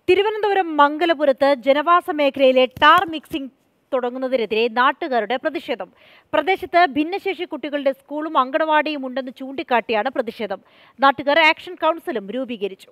തിരുവനന്തപുരം മംഗലപുരത്ത് ജനവാസ മേഖലയിലെ tar mixing തുടങ്ങുന്നതിനെതിരെ നാട്ടുകാരുടെ പ്രതിഷേധം പ്രദേശത്ത് ഭിന്നശേഷി കുട്ടികളുടെ സ്കൂളും അങ്കണവാടിയും ഉണ്ടെന്ന് ചൂണ്ടിക്കാട്ടിയാണ് പ്രതിഷേധം നാട്ടുകാർ ആക്ഷൻ കൗൺസിലും രൂപീകരിച്ചു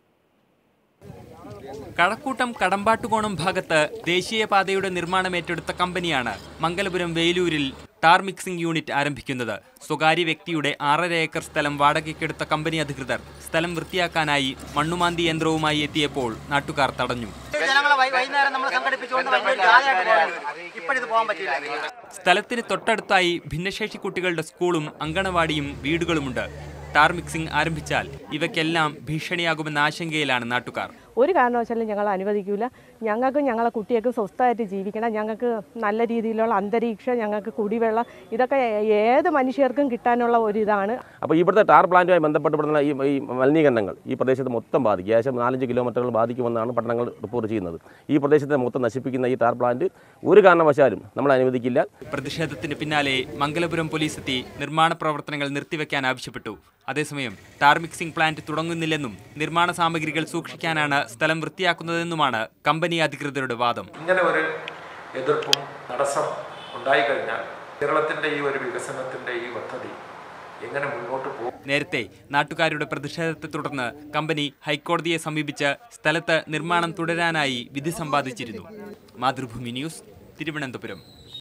കഴക്കൂട്ടം കടമ്പാട്ടുകോണം ഭാഗത്ത് ദേശീയപാതയുടെ നിർമ്മാണം ഏറ്റെടുത്ത കമ്പനിയാണ് മംഗലപുരം വേലൂരിൽ ടാർ മിക്സിംഗ് യൂണിറ്റ് ആരംഭിക്കുന്നത് സ്വകാര്യ വ്യക്തിയുടെ ആറര ഏക്കർ സ്ഥലം വാടകയ്ക്കെടുത്ത കമ്പനി അധികൃതർ സ്ഥലം വൃത്തിയാക്കാനായി മണ്ണുമാന്തി യന്ത്രവുമായി എത്തിയപ്പോൾ നാട്ടുകാർ തടഞ്ഞു ജനങ്ങളെ വൈ- വൈകുന്നേരം നമ്മൾ സംഘടിപ്പിച്ചുകൊണ്ട് വലിയൊരു ജാഥയായിട്ട് പോകാൻ ഇപ്പോഴിത് പോകാൻ പറ്റില്ല സ്ഥലത്തിന് തൊട്ടടുത്തായി ഭിന്നശേഷി കുട്ടികളുടെ സ്കൂളും അങ്കണവാടിയും വീടുകളുമുണ്ട് ടാർ മിക്സിംഗ് ആരംഭിച്ചാൽ ഇവയ്ക്കെല്ലാം ഭീഷണിയാകുമെന്ന ആശങ്കയിലാണ് നാട്ടുകാർ ഒരു കാരണവശാലും ഞങ്ങൾ അനുവദിക്കില്ല ഞങ്ങൾക്കും ഞങ്ങളെ കുട്ടികൾക്കും സ്വസ്ഥമായിട്ട് ജീവിക്കണം ഞങ്ങൾക്ക് നല്ല രീതിയിലുള്ള അന്തരീക്ഷം ഞങ്ങൾക്ക് കുടിവെള്ളം ഇതൊക്കെ ഏത് മനുഷ്യർക്കും കിട്ടാനുള്ള ഒരു ഇതാണ് അപ്പോൾ ഇവിടുത്തെ ടാർ പ്ലാന്റുമായി ബന്ധപ്പെട്ടപ്പെടുന്ന ഈ ഈ മലിനീകരണങ്ങൾ ഈ പ്രദേശത്ത് മൊത്തം ബാധിക്കും ഏകദേശം നാലഞ്ച് കിലോമീറ്ററുകൾ ബാധിക്കുമെന്നാണ് പഠനങ്ങൾ റിപ്പോർട്ട് ചെയ്യുന്നത് ഈ പ്രദേശത്തെ മൊത്തം നശിപ്പിക്കുന്ന ഈ ടാർ പ്ലാന്റ് ഒരു കാരണവശാലും നമ്മൾ അനുവദിക്കില്ല പ്രതിഷേധത്തിന് പിന്നാലെ മംഗലപുരം പോലീസ് എത്തി നിർമ്മാണ പ്രവർത്തനങ്ങൾ നിർത്തിവെക്കാൻ ആവശ്യപ്പെട്ടു അതേസമയം ടാർ മിക്സിംഗ് പ്ലാന്റ് തുടങ്ങുന്നില്ലെന്നും നിർമ്മാണ സാമഗ്രികൾ സൂക്ഷിക്കാനാണ് സ്ഥലം വൃത്തിയാക്കുന്നതെന്നുമാണ് കമ്പനി അധികൃതരുടെ വാദം ഇങ്ങനെ ഒരു എതിർപ്പും തടസ്സം ഉണ്ടായിക്കഴിഞ്ഞാൽ കേരളത്തിൻ്റെ ഈ ഒരു വികസനത്തിൻ്റെ ഈ പദ്ധതി എങ്ങനെ മുന്നോട്ട് പോകും നേരത്തെ നാട്ടുകാരുടെ പ്രതിഷേധത്തെ തുടർന്ന് കമ്പനി ഹൈക്കോടതിയെ സമീപിച്ച് സ്ഥലത്ത് നിർമ്മാണം തുടരാനായി വിധി സമ്പാദിച്ചിരുന്നു മാതൃഭൂമി ന്യൂസ് തിരുവനന്തപുരം